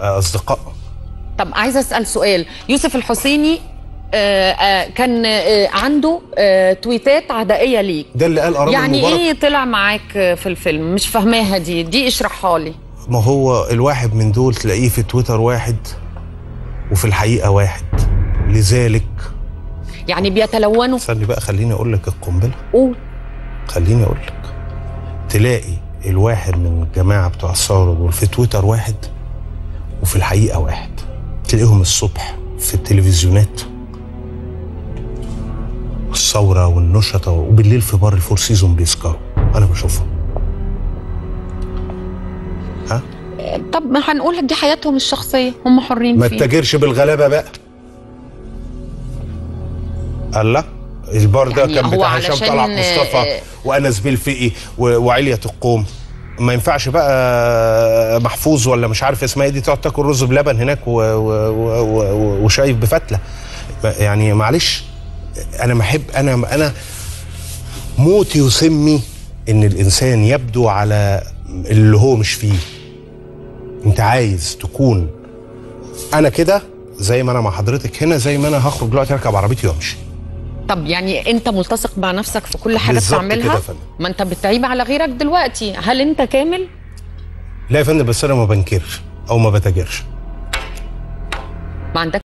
آه، اصدقاء طب عايزه اسال سؤال يوسف الحسيني آه، آه، كان آه، عنده آه، تويتات عدائيه ليك ده اللي قال قرار يعني المبارك ايه طلع معاك آه، في الفيلم مش فاهماها دي دي اشرحها لي ما هو الواحد من دول تلاقيه في تويتر واحد وفي الحقيقه واحد لذلك يعني بيتلونوا استني بقى خليني اقول لك القنبله قول خليني اقول لك تلاقي الواحد من الجماعه بتوع الثوره دول في تويتر واحد وفي الحقيقه واحد تلاقيهم الصبح في التلفزيونات الثوره والنشطه وبالليل في بار الفور سيزون بيسكروا انا بشوفهم ها طب ما هنقول دي حياتهم الشخصيه هم حرين ما فيها تتاجرش بالغلابه بقى الله البار ده يعني كان هو بتاع هشام علشان، طلعت مصطفى آه، وانس بالفقي و- وعلية القوم ما ينفعش بقى محفوظ ولا مش عارف اسمها ايه دي تقعد تاكل رز بلبن هناك و- و- و- و- وشاي بفتله يعني معلش انا بحب انا انا موتي وسمي ان الانسان يبدو على اللي هو مش فيه انت عايز تكون انا كده زي ما انا مع حضرتك هنا زي ما انا هخرج دلوقتي اركب عربيتي وامشي طب يعني انت ملتصق مع نفسك في كل حاجه بالظبط كده بتعملها يا فندم. ما انت بتعيب على غيرك دلوقتي هل انت كامل لا يا فندم بس انا ما بنكرش او ما بتاجرش ما عندك